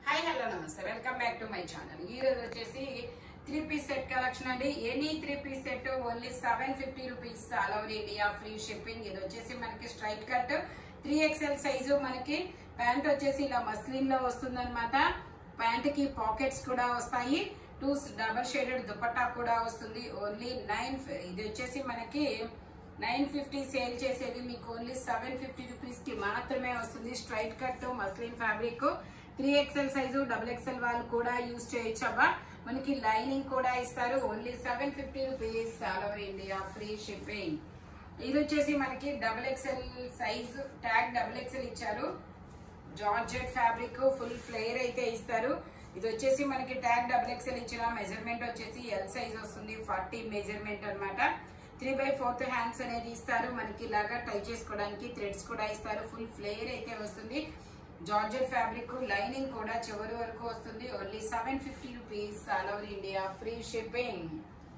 hi hello నమస్తే welcome back to my channel ఈ రోజు వచ్చేసి త్రీ పీస్ సెట్ కలెక్షన్ అండి any three piece set only seven fifty rupees all over India free shipping ఇది వచ్చేసి మనకి straight cut three XL size మనకి pant వచ్చేసి ఇలా మస్లిన్ లో వస్తుంది అనమాట ప్యాంట్ కి పాకెట్స్ కూడా వస్తాయి టూ డబల్ షేడెడ్ దుపట్టా కూడా వస్తుంది ఓన్లీ నైన్ ఇది వచ్చేసి మనకి నైన్ ఫిఫ్టీ సేల్ చేసేది మీకు ఓన్లీ సెవెన్ ఫిఫ్టీ రూపీస్ కి మాత్రమే వస్తుంది straight cut muslin fabric three XL size double XL వాళ్ళు కూడా యూజ్ చేయొచ్చు అబ్బా మనకి లైనింగ్ కూడా ఇస్తారు only seven fifty rupees all over India free shipping ఇది వచ్చేసి మనకి double XL size tag double XL ఇచ్చారు జార్జెట్ ఫ్యాబ్రిక్ ఫుల్ ఫ్లేయర్ అయితే ఇస్తారు ఇది వచ్చేసి మనకి ట్యాగ్ డబుల్ ఎక్స్ఎల్ ఇచ్చిన మెజర్మెంట్ వచ్చేసి ఎల్ సైజ్ వస్తుంది ఫార్టీ మెజర్మెంట్ అన్నమాట త్రీ బై ఫోర్త్ హ్యాండ్స్ అనేది ఇస్తారు మనకి ఇలాగా టై చేసుకోవడానికి థ్రెడ్స్ కూడా ఇస్తారు ఫుల్ ఫ్లేయర్ అయితే వస్తుంది జార్జెట్ ఫ్యాబ్రిక్ లైనింగ్ కూడా చివరి వరకు వస్తుంది only seven fifty rupees all over India free shipping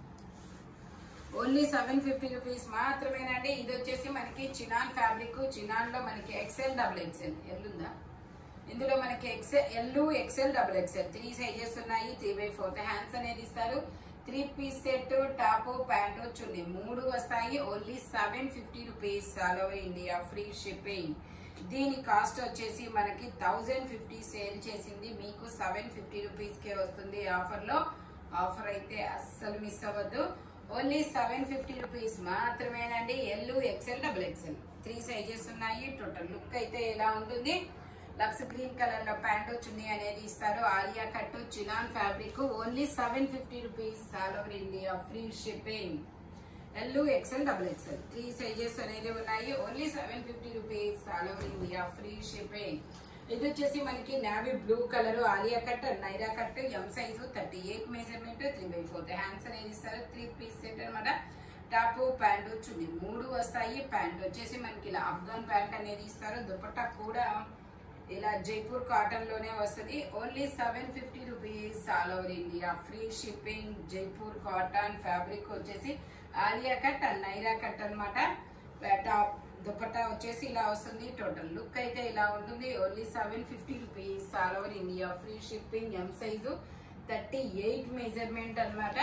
only seven fifty rupees మాత్రమేనండి ఇది వచ్చేసి మనకి చినాన్ ఫ్యాబ్రిక్ చినాన్ లో మనకి ఎక్సెల్ డబుల్ ఎక్సెల్ ఎల్లుందా ఇందులో మనకి XL L XL double XL three sizes ఉన్నాయి త్రీ బై ఫోర్త్ హ్యాండ్స్ అనేది ఇస్తారు three piece set top pant చున్నీ మూడు వస్తాయి only seven fifty rupees all over India free shipping దీని కాస్ట్ వచ్చేసి మనకి థౌజండ్ ఫిఫ్టీ సేల్ చేసింది మీకు సెవెన్ ఫిఫ్టీ రూపీస్ కే వస్తుంది ఆఫర్ లో ఆఫర్ అయితే అస్సలు మిస్ అవ్వద్దు ఓన్లీ సెవెన్ ఫిఫ్టీ రూపీస్ మాత్రమేనండి L XL double XL three sizes ఉన్నాయి టోటల్ లుక్ అయితే ఎలా ఉంటుంది లక్స్ గ్రీన్ కలర్ లో ప్యాంటు చున్నీ అనేది ఇస్తారు Alia cut chinon fabric only seven fifty rupees all over India free shipping L XL double XL three sizes అనేది ఉన్నాయి only seven fifty rupees all over India free shipping ఇది వచ్చేసి మనకి navy blue colour Alia cut Naira cut M size thirty eight measurement three by fourth hands అనేది ఇస్తారు three piece set అనమాట top pant చున్నీ మూడు వస్తాయి ప్యాంట్ వచ్చేసి మనకి ఇలా అఫ్ఘాన్ ప్యాంట్ అనేది ఇస్తారు దుపట్టా కూడా ఇలా జైపూర్ కాటన్ లోనే వస్తుంది only seven fifty rupees all over India free shipping Jaipur cotton fabric వచ్చేసి Alia cut and Naira cut అనమాట టాప్ దుపట్టా వచ్చేసి ఇలా వస్తుంది టోటల్ లుక్ అయితే ఇలా ఉంటుంది only seven fifty rupees all over India free shipping M size thirty eight measurement అనమాట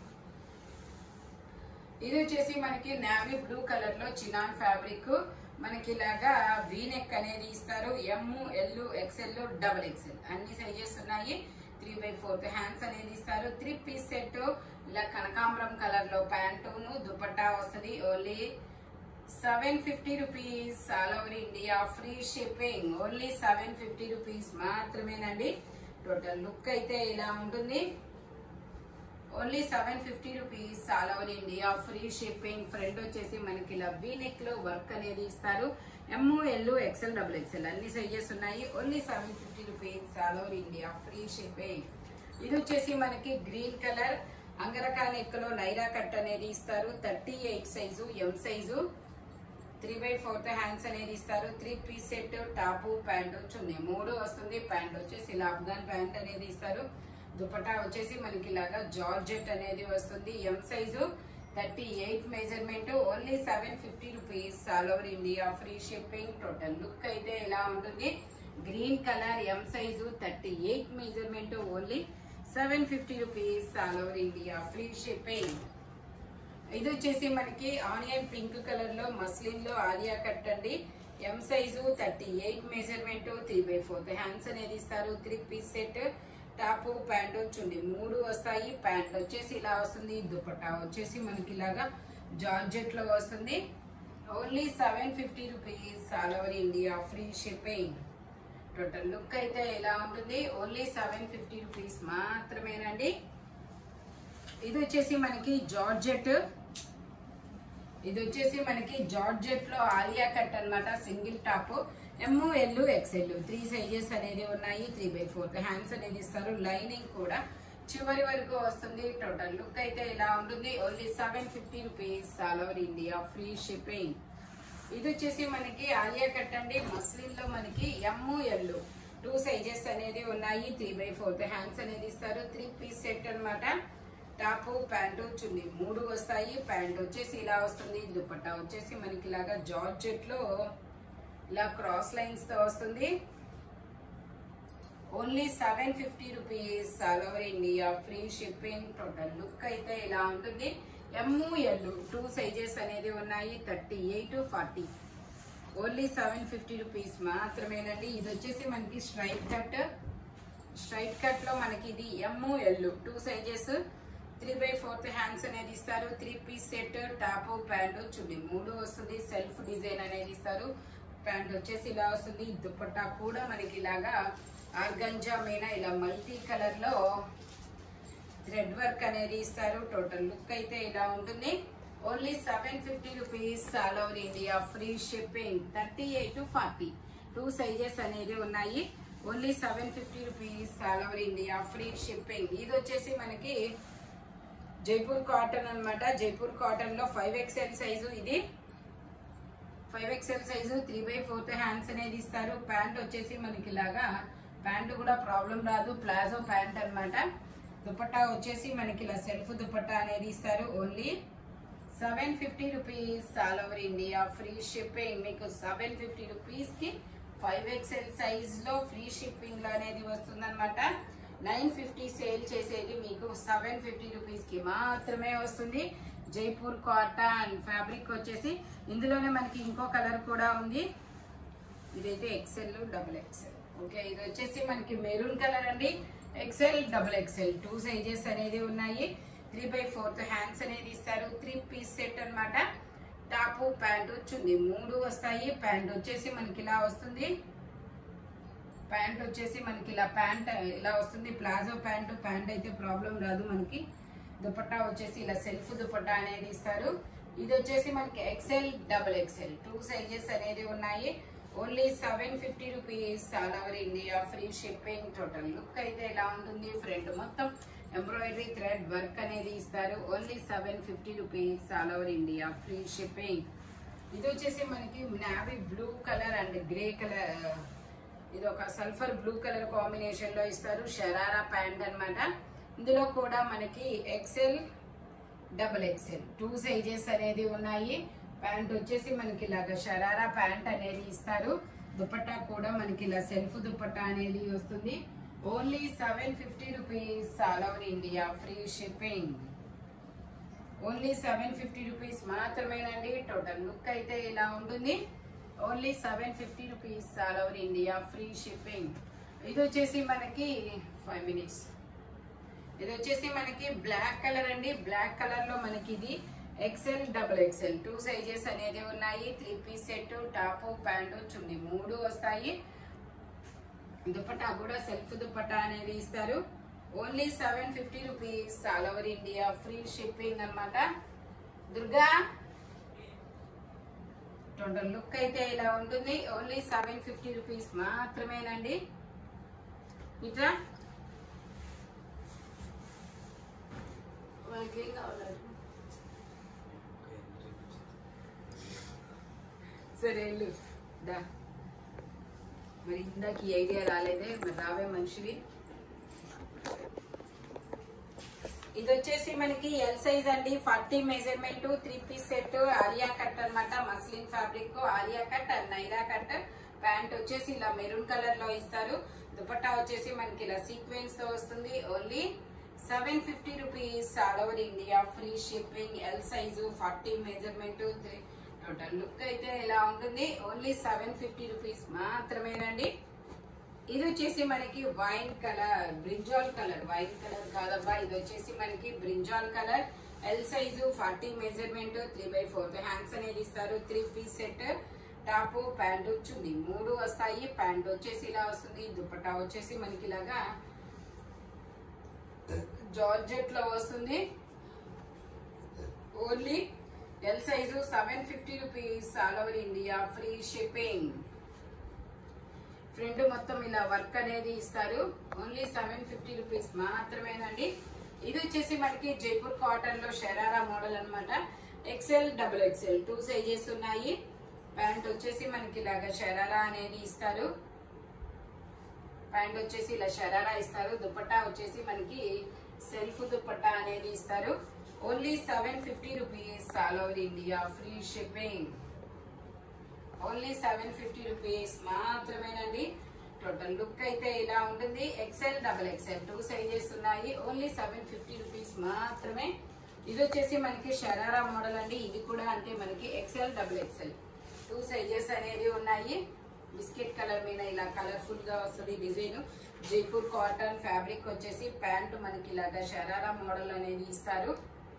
ఇది వచ్చేసి మనకి నావీ బ్లూ కలర్ లో చినాన్ ఫ్యాబ్రిక్ మనకి ఇలాగా వీనెక్ అనేది ఇస్తారు M L XL double XL అన్ని సైజెస్ ఉన్నాయి త్రీ బై ఫోర్త్ హ్యాండ్స్ అనేది ఇస్తారు త్రీ పీస్ సెట్ ఇలా కనకాంబరం కలర్ లో ప్యాంటును దుపట్టా వస్తుంది only seven fifty rupees all over India free shipping only seven fifty rupees మాత్రమేనండి టోటల్ లుక్ అయితే ఇలా ఉంటుంది only seven fifty rupees all over India free shipping front వచ్చేసి మనకి ఇలా నెక్ లో వర్క్ అనేది ఇస్తారు M L XL double XL అన్ని సైజెస్ ఉన్నాయి only seven fifty rupees all over India free shipping ఇది వచ్చేసి మనకి గ్రీన్ కలర్ అంగరకా నెక్ లో నైరా కట్ అనేది ఇస్తారు thirty eight size M size three by fourth hands అనేది ఇస్తారు three piece set top pant చున్నీ మూడు వస్తుంది ప్యాంట్ వచ్చేసి ఇలా అఫ్ఘాన్ ప్యాంట్ అనేది ఇస్తారు దుపట్టా వచ్చేసి మనకి ఇలాగా జార్జెట్ అనేది వస్తుంది M size thirty eight measurement only seven fifty rupees all over India free shipping total look అయితే ఇలా ఉంటుంది green colour M size thirty eight measurement only seven fifty rupees all over India free shipping ఇది వచ్చేసి మనకి onion pink colour లో muslin లో Alia cut అండి M size thirty eight measurement three by fourth hands అనేది ఇస్తారు three piece set top pant చుండి మూడు వస్తాయి ప్యాంట్ వచ్చేసి ఇలా వస్తుంది దుపట్టా వచ్చేసి మనకి ఇలాగా జార్జెట్ లో వస్తుంది only seven fifty rupees all over India free shipping total look అయితే ఎలా ఉంటుంది ఓన్లీ సెవెన్ ఫిఫ్టీ రూపీస్ మాత్రమేనండి ఇది వచ్చేసి మనకి జార్జెట్ ఇది వచ్చేసి మనకి జార్జెట్ లో ఆలియా కట్ అన్నమాట single top M L XL three sizes అనేది ఉన్నాయి త్రీ బై ఫోర్త్ హ్యాండ్స్ అనేది ఇస్తారు లైనింగ్ కూడా చివరి వరకు వస్తుంది టోటల్ లుక్ అయితే ఇలా ఉంటుంది only seven fifty rupees all over India free shipping ఇది వచ్చేసి మనకి ఆలియా కట్ అండి మస్లిన్ లో మనకి ఎమ్ ఎల్ టూ సైజెస్ అనేది ఉన్నాయి త్రీ బై ఫోర్త్ హ్యాండ్స్ అనేది ఇస్తారు త్రీ పీస్ సెట్ అన్నమాట టాప్ ప్యాంటు చున్నీ మూడు వస్తాయి ప్యాంట్ వచ్చేసి ఇలా వస్తుంది దుపట్టా వచ్చేసి మనకి ఇలాగా జార్జెట్ లో ఇలా క్రాస్ లైన్స్ తో వస్తుంది only seven fifty rupees all over India free shipping total look అయితే ఇలా ఉంటుంది ఎమ్ము ఎల్లు టూ సైజెస్ అనేది ఉన్నాయి thirty eight forty only seven fifty rupees మాత్రమేనండి ఇది వచ్చేసి మనకి స్ట్రైట్ కట్ స్ట్రైట్ కట్ లో మనకి ఇది M L two sizes three by fourth hands అనేది ఇస్తారు three piece set top pant చుడి మూడు వస్తుంది సెల్ఫ్ డిజైన్ అనేది ఇస్తారు ప్యాంట్ వచ్చేసి ఇలా వస్తుంది దుపట్టా కూడా మనకి ఇలాగా ఆర్గంజా మీద ఇలా మల్టీ కలర్ లో థ్రెడ్ వర్క్ అనేది ఇస్తారు టోటల్ లుక్ అయితే ఇలా ఉంటుంది only seven fifty rupees all over India free shipping thirty eight forty two sizes అనేది ఉన్నాయి only seven fifty rupees all over India free shipping ఇది వచ్చేసి మనకి జైపూర్ కాటన్ అన్నమాట జైపూర్ కాటన్ లో ఫైవ్ ఎక్స్ఎల్ సైజు ఇది five XL size three by fourth hands అనేది ఇస్తారు ప్యాంట్ వచ్చేసి మనకి ఇలాగా ప్యాంట్ కూడా ప్రాబ్లం రాదు ప్లాజో ప్యాంట్ అన్నమాట దుపట్టా వచ్చేసి మనకి ఇలా సెల్ఫ్ దుపట్టా అనేది ఇస్తారు only seven fifty rupees all over India free shipping మీకు సెవెన్ ఫిఫ్టీ రూపీస్ కి ఫైవ్ ఎక్స్ఎల్ సైజ్ లో ఫ్రీ షిప్పింగ్ లో అనేది వస్తుందన్నమాట నైన్ ఫిఫ్టీ సేల్ చేసేది మీకు సెవెన్ ఫిఫ్టీ రూపీస్ కి మాత్రమే వస్తుంది జైపూర్ కాటన్ ఫ్యాబ్రిక్ వచ్చేసి ఇందులోనే మనకి ఇంకో కలర్ కూడా ఉంది ఇదైతే ఎక్సెల్ డబుల్ ఎక్సెల్ ఓకే ఇది వచ్చేసి మనకి మెరూన్ కలర్ అండి XL double XL two sizes అనేది ఉన్నాయి త్రీ బై ఫోర్త్ హ్యాండ్స్ అనేది ఇస్తారు త్రీ పీస్ సెట్ అన్నమాట టాప్ ప్యాంటు చున్నీ మూడు వస్తాయి ప్యాంట్ వచ్చేసి మనకి ఇలా వస్తుంది ప్యాంట్ వచ్చేసి మనకి ఇలా ప్యాంట్ ఇలా వస్తుంది ప్లాజో ప్యాంట్ ప్యాంట్ అయితే ప్రాబ్లం రాదు మనకి దుపట్టా వచ్చేసి ఇలా సెల్ఫ్ దుపట్టా అనేది ఇస్తారు ఇది వచ్చేసి మనకి XL double XL two sizes అనేది ఉన్నాయి only seven fifty rupees all over India free shipping total look అయితే ఇలా ఉంటుంది ఫ్రంట్ మొత్తం ఎంబ్రాయిడరీ థ్రెడ్ వర్క్ అనేది ఇస్తారు only seven fifty rupees all over India free shipping ఇది వచ్చేసి మనకి navy blue colour and grey colour ఇది ఒక సల్ఫర్ బ్లూ కలర్ కాంబినేషన్ లో ఇస్తారు షరారా ప్యాంట్ అన్నమాట ఇందులో కూడా మనకి XL double XL two sizes అనేది ఉన్నాయి ప్యాంట్ వచ్చేసి మనకి ఇలాగ షరారా ప్యాంట్ అనేది ఇస్తారు దుపట్టా కూడా మనకి ఇలా సెల్ఫ్ దుపట్టా అనేది వస్తుంది only seven fifty rupees all over India free shipping only seven fifty rupees మాత్రమేనండి టోటల్ లుక్ అయితే ఇలా ఉంటుంది only seven fifty rupees all over India free shipping ఇది వచ్చేసి మనకి ఫైవ్ మినిట్స్ ఇది వచ్చేసి మనకి బ్లాక్ కలర్ అండి బ్లాక్ కలర్ లో మనకి ఇది XL double XL two sizes అనేది ఉన్నాయి three piece set top pant చున్నీ మూడు వస్తాయి దుపట్టా కూడా సెల్ఫ్ దుపట్టా అనేది ఇస్తారు only seven fifty rupees all over India free shipping అన్నమాట దుర్గా టోటల్ లుక్ అయితే ఇలా ఉంటుంది ఓన్లీ సెవెన్ ఫిఫ్టీ రూపీస్ మాత్రమేనండి ఇట్లా వాళ్ళకి ఏం కావాలి సరే వెళ్ళు దా మరి ఇందాక ఈ ఐడియా రాలేదే మరి రావే మనిషివి ఇది వచ్చేసి మనకి ఎల్ సైజ్ అండి forty measurement three piece set Alia cut అన్నమాట muslin fabric Alia cut and Naira cut pant వచ్చేసి ఇలా మెరూన్ కలర్ లో ఇస్తారు దుపట్టా వచ్చేసి మనకి ఇలా సీక్వెన్స్ తో వస్తుంది only seven fifty rupees all over India free shipping L size forty measurement total look అయితే ఇలా ఉంటుంది ఓన్లీ సెవెన్ ఫిఫ్టీ రూపీస్ మాత్రమేనండి ఇది వచ్చేసి మనకి wine colour brinjal colour wine colour కాదబ్బా ఇది వచ్చేసి మనకి brinjal colour L size forty measurement three by fourth hands అనేది ఇస్తారు three piece set top pant చున్నీ మూడు వస్తాయి ప్యాంట్ వచ్చేసి ఇలా వస్తుంది దుపట్టా వచ్చేసి మనకి ఇలాగా జార్జెట్ లో వస్తుంది only L size seven fifty rupees all over India free shipping front మొత్తం ఇలా వర్క్ అనేది ఇస్తారు ఓన్లీ సెవెన్ ఫిఫ్టీ రూపీస్ మాత్రమేనండి ఇది వచ్చేసి మనకి జైపూర్ కాటన్ లో షరారా మోడల్ అన్నమాట XL double XL two sizes ఉన్నాయి ప్యాంట్ వచ్చేసి మనకి ఇలాగా షరారా అనేది ఇస్తారు ప్యాంట్ వచ్చేసి ఇలా షరారా ఇస్తారు దుపట్టా వచ్చేసి మనకి సెల్ఫ్ దుపట్టా అనేది ఇస్తారు only seven fifty rupees all over India free shipping only seven fifty rupees మాత్రమేనండి టోటల్ లుక్ అయితే ఇలా ఉంటుంది XL double XL two sizes ఉన్నాయి ఓన్లీ సెవెన్ ఫిఫ్టీ రూపీస్ మాత్రమే ఇది వచ్చేసి మనకి షరారా మోడల్ అండి ఇది కూడా అంటే మనకి XL double XL two sizes అనేవి ఉన్నాయి బిస్కెట్ కలర్ మీద ఇలా కలర్ఫుల్ గా వస్తుంది డిజైన్ జైపూర్ కాటన్ ఫ్యాబ్రిక్ వచ్చేసి ప్యాంట్ మనకి ఇలాగా షరారా మోడల్ అనేది ఇస్తారు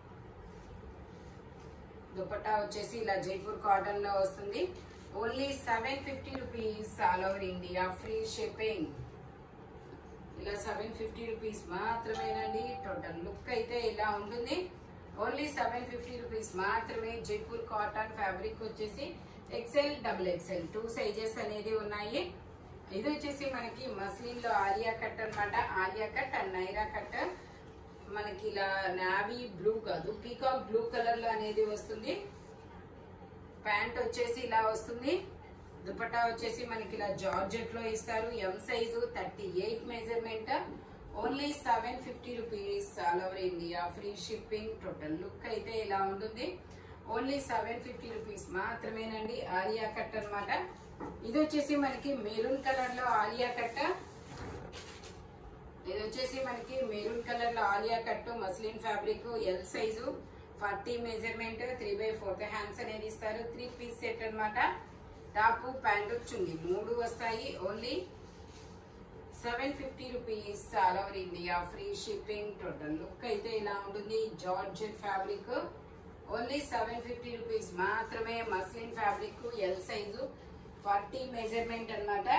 దుపట్టా వచ్చేసి ఇలా జైపూర్ కాటన్ లో వస్తుంది only seven fifty rupees all over India free shipping ఇలా సెవెన్ ఫిఫ్టీ రూపీస్ మాత్రమేనండి టోటల్ లుక్ అయితే ఇలా ఉంటుంది ఓన్లీ సెవెన్ ఫిఫ్టీ రూపీస్ మాత్రమే జైపూర్ కాటన్ ఫ్యాబ్రిక్ వచ్చేసి XL double XL two sizes అనేది ఉన్నాయి ఇది వచ్చేసి మనకి మస్లిన్ లో ఆలియా కట్ అన్నమాట Alia cut and Naira cut మనకి ఇలా నావీ బ్లూ కాదు పీకాక్ బ్లూ కలర్ లో అనేది వస్తుంది ప్యాంట్ వచ్చేసి ఇలా వస్తుంది దుపట్టా వచ్చేసి మనకి ఇలా జార్జెట్ లో ఇస్తారు M size thirty eight measurement only seven fifty rupees all over India free shipping total look అయితే ఇలా ఉంటుంది ఓన్లీ సెవెన్ ఫిఫ్టీ రూపీస్ మాత్రమేనండి ఆలియా కట్ అన్నమాట ఇది వచ్చేసి మనకి మెరూన్ కలర్ లో ఆలియా కట్ ఇది వచ్చేసి మనకి మెరూన్ కలర్ లో Alia cut muslin fabric L size forty measurement three by fourth hands అనేది ఇస్తారు త్రీ పీస్ సెట్ అన్నమాట టాప్ ప్యాంట్ చుంగి మూడు వస్తాయి only seven fifty rupees all over India free shipping total look అయితే ఇలా ఉంటుంది georgette fabric only seven fifty rupees మాత్రమే muslin fabric L size forty measurement అన్నమాట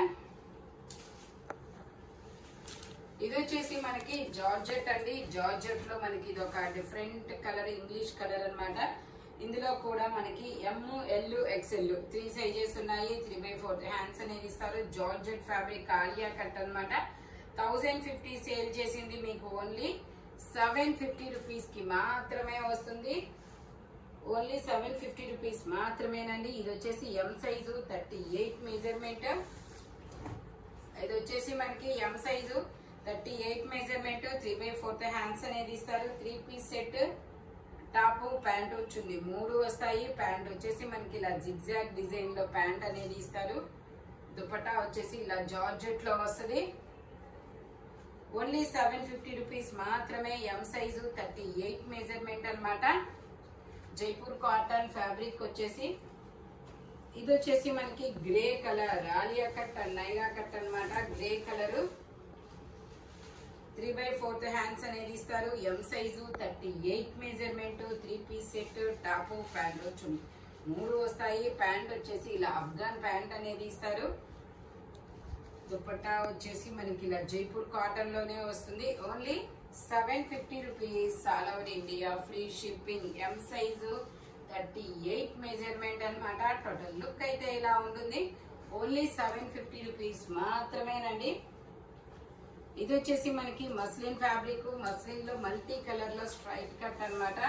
ఇది వచ్చేసి మనకి జార్జెట్ అండి జార్జెట్ లో మనకి ఇది ఒక డిఫరెంట్ కలర్ ఇంగ్లీష్ కలర్ అన్నమాట ఇందులో కూడా మనకి M L XL three sizes ఉన్నాయి త్రీ బై ఫోర్త్ హ్యాండ్స్ అనేది ఇస్తారు జార్జెట్ ఫ్యాబ్రిక్ ఆలియా కట్ అన్నమాట థౌజండ్ ఫిఫ్టీ సేల్ చేసింది మీకు ఓన్లీ సెవెన్ ఫిఫ్టీ రూపీస్ కి మాత్రమే వస్తుంది ఓన్లీ సెవెన్ ఫిఫ్టీ రూపీస్ మాత్రమేనండి ఇది వచ్చేసి M size thirty eight measurement ఇది వచ్చేసి మనకి M size thirty eight measurement three by fourth hands అనేది ఇస్తారు three piece set top pant వచ్చింది మూడు వస్తాయి ప్యాంట్ వచ్చేసి మనకి ఇలా జిగ్జాగ్ డిజైన్ లో ప్యాంట్ అనేది ఇస్తారు దుపట్టా వచ్చేసి ఇలా జార్జెట్ లో వస్తుంది ఓన్లీ సెవెన్ ఫిఫ్టీ రూపీస్ మాత్రమే M size thirty eight measurement అన్నమాట జైపూర్ కాటన్ ఫ్యాబ్రిక్ వచ్చేసి ఇది వచ్చేసి మనకి grey colour Alia cut and Naira cut అన్నమాట grey colour three by fourth hands అనేది ఇస్తారు M size thirty eight measurement three piece set top pant వచ్చి మూడు వస్తాయి ప్యాంట్ వచ్చేసి ఇలా అఫ్ఘాన్ ప్యాంట్ అనేది ఇస్తారు దుపట్టా వచ్చేసి మనకి ఇలా జైపూర్ కాటన్ లోనే వస్తుంది only seven fifty rupees all over India free shipping M size thirty eight measurement అనమాట టోటల్ లుక్ అయితే ఇలా ఉంటుంది ఓన్లీ సెవెన్ ఫిఫ్టీ రూపీస్ మాత్రమేనండి ఇది వచ్చేసి మనకి మస్లిన్ ఫ్యాబ్రిక్ మస్లిన్ లో మల్టీ కలర్ లో స్ట్రైట్ కట్ అన్నమాట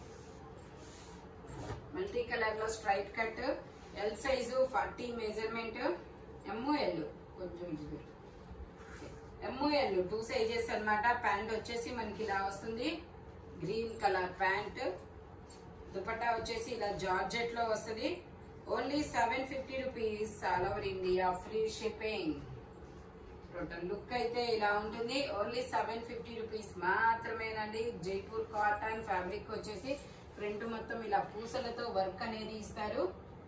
మల్టీ కలర్ లో straight cut L size forty measurement M L కొంచెం ఇది ఎమ్ము ఎల్ టూ సైజెస్ అన్నమాట ప్యాంట్ వచ్చేసి మనకి ఇలా వస్తుంది గ్రీన్ కలర్ ప్యాంట్ దుపట్టా వచ్చేసి ఇలా జార్జెట్ లో వస్తుంది only seven fifty rupees all over India free shipping total look అయితే ఇలా ఉంటుంది ఓన్లీ సెవెన్ ఫిఫ్టీ రూపీస్ మాత్రమేనండి జైపూర్ కాటన్ ఫ్యాబ్రిక్ వచ్చేసి ఫ్రంట్ మొత్తం ఇలా పూసలతో వర్క్ అనేది ఇస్తారు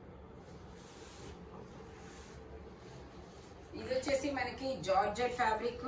ఇది వచ్చేసి మనకి georgette fabric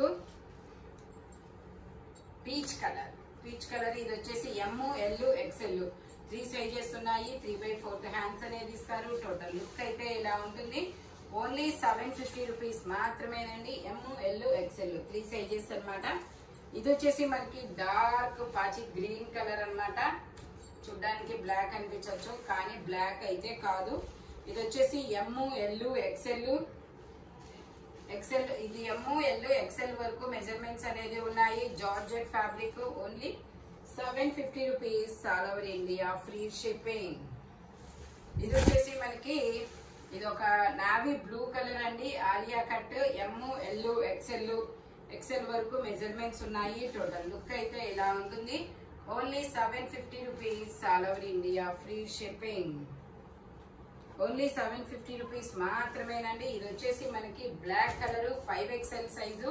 peach colour peach colour ఇది వచ్చేసి M L XL three sizes ఉన్నాయి త్రీ బై ఫోర్త్ హ్యాండ్స్ అనేది ఇస్తారు టోటల్ లుక్ అయితే ఇలా ఉంటుంది ఓన్లీ సెవెన్ ఫిఫ్టీ రూపీస్ మాత్రమేనండి M L XL three sizes అన్నమాట ఇది వచ్చేసి మనకి డార్క్ పాచి గ్రీన్ కలర్ అన్నమాట చూడ్డానికి బ్లాక్ అనిపించవచ్చు కానీ బ్లాక్ అయితే కాదు ఇది వచ్చేసి ఎమ్ ఎల్ ఎక్స్ఎల్ ఎక్సెల్ ఇది ఎమ్ ఎల్ ఎక్సెల్ వరకు మెజర్మెంట్స్ అనేది ఉన్నాయి georgette fabric only seven fifty rupees all over India free shipping ఇది వచ్చేసి మనకి ఇది ఒక నావీ బ్లూ కలర్ అండి Alia cut M L XL XL వరకు మెజర్మెంట్స్ ఉన్నాయి టోటల్ లుక్ అయితే ఇలా ఉంటుంది only seven fifty rupees all over India free shipping only seven fifty rupees మాత్రమేనండి ఇది వచ్చేసి మనకి black colour five XL size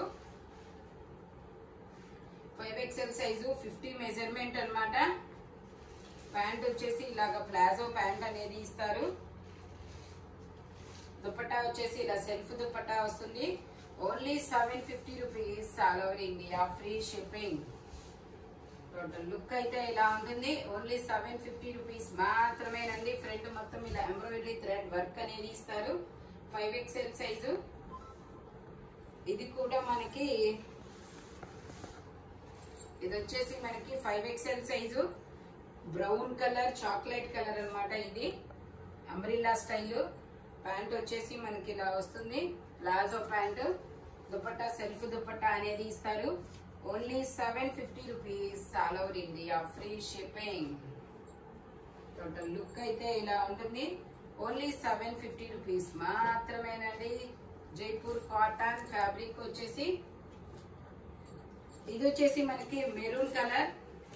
five XL size fifty measurement అన్నమాట ప్యాంట్ వచ్చేసి ఇలాగ ప్లాజో ప్యాంట్ అనేది ఇస్తారు దుపట్టా వచ్చేసి ఇలా సెల్ఫ్ దుపట్టా వస్తుంది only seven fifty rupees all over India free shipping total look అయితే ఇలా ఉంటుంది ఓన్లీ సెవెన్ ఫిఫ్టీ రూపీస్ మాత్రమేనండి ఫ్రంట్ మొత్తం ఇలా ఎంబ్రాయిడరీ థ్రెడ్ వర్క్ అనేది ఇస్తారు ఫైవ్ ఎక్స్ఎల్ సైజు ఇది కూడా మనకి ఇది వచ్చేసి మనకి five XL size brown colour chocolate colour అన్నమాట ఇది అంబ్రిల్లా స్టైల్ ప్యాంట్ వచ్చేసి మనకి ఇలా వస్తుంది palazzo pant dupatta self dupatta అనేది ఇస్తారు only seven fifty rupees all over India free shipping total look అయితే ఇలా ఉంటుంది ఓన్లీ సెవెన్ ఫిఫ్టీ రూపీస్ మాత్రమేనండి జైపూర్ కాటన్ ఫ్యాబ్రిక్ వచ్చేసి ఇది వచ్చేసి మనకి మెరూన్ కలర్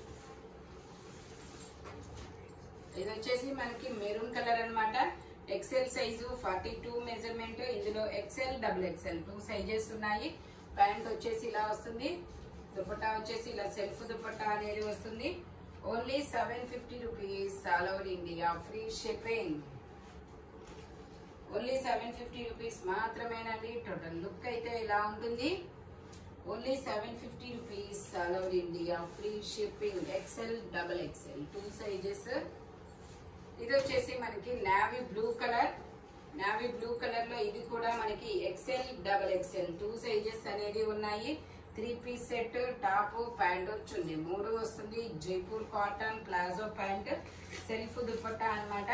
ఇది వచ్చేసి మనకి మెరూన్ కలర్ అన్నమాట XL size forty two measurement ఇందులో XL double XL two sizes ఉన్నాయి ప్యాంట్ వచ్చేసి ఇలా వస్తుంది దుపట్టా వచ్చేసి ఇలా సెల్ఫ్ దుపట్టా అనేది వస్తుంది only seven fifty rupees all over India free shipping only seven fifty rupees మాత్రమేనండి టోటల్ లుక్ అయితే ఇలా ఉంటుంది only seven fifty rupees all over India free shipping XL double XL two sizes ఇది వచ్చేసి మనకి navy blue colour navy blue colour లో ఇది కూడా మనకి XL double XL two sizes అనేది ఉన్నాయి three piece set top pant వచ్చింది మూడు వస్తుంది Jaipur cotton palazzo pant self dupatta అన్నమాట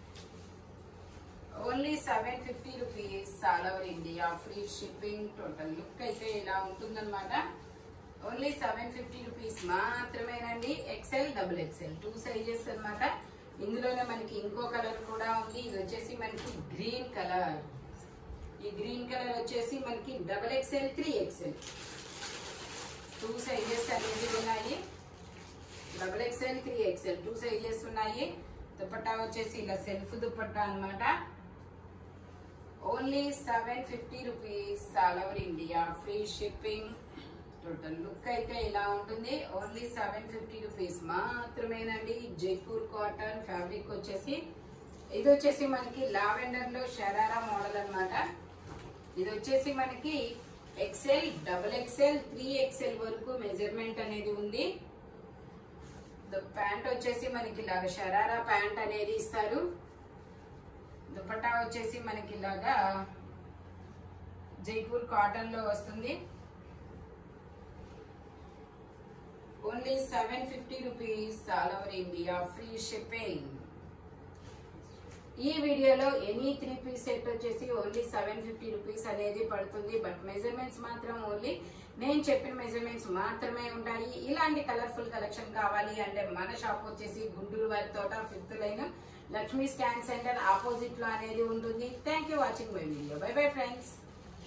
only seven fifty rupees all over India free shipping total look అయితే ఇలా ఉంటుందన్నమాట ఓన్లీ సెవెన్ ఫిఫ్టీ రూపీస్ మాత్రమేనండి XL double XL two sizes అన్నమాట ఇందులోనే మనకి ఇంకో కలర్ కూడా ఉంది ఇది వచ్చేసి మనకి గ్రీన్ కలర్ ఈ గ్రీన్ కలర్ వచ్చేసి మనకి double XL three XL two sizes అనేది ఉన్నాయి double XL three XL two sizes ఉన్నాయి దుపట్టా వచ్చేసి ఇలా సెల్ఫ్ దుపట్టా అన్నమాట only seven fifty rupees all over India free shipping total look అయితే ఇలా ఉంటుంది ఓన్లీ సెవెన్ ఫిఫ్టీ రూపీస్ మాత్రమేనండి జైపూర్ కాటన్ ఫ్యాబ్రిక్ వచ్చేసి ఇది వచ్చేసి మనకి లావెండర్ లో షరారా మోడల్ అన్నమాట ఇది వచ్చేసి మనకి XL double XL three XL వరకు మెజర్మెంట్ అనేది ఉంది ప్యాంట్ వచ్చేసి మనకి ఇలాగ షరారా ప్యాంట్ అనేది ఇస్తారు దుపట్టా వచ్చేసి మనకి ఇలాగా జైపూర్ కాటన్ లో వస్తుంది only seven fifty rupees all over India free shipping ఈ వీడియోలో ఎనీ త్రీ పీస్ సెట్ వచ్చేసి ఓన్లీ సెవెన్ ఫిఫ్టీ రూపీస్ అనేది పడుతుంది బట్ మెజర్మెంట్స్ మాత్రం ఓన్లీ నేను చెప్పిన మెజర్మెంట్స్ మాత్రమే ఉంటాయి ఇలాంటి కలర్ఫుల్ కలెక్షన్ కావాలి అంటే మన షాప్ వచ్చేసి Guntur Vari Thota fifth line Lakshmi scan centre opposite లో అనేది ఉంటుంది thank you watching my video bye bye friends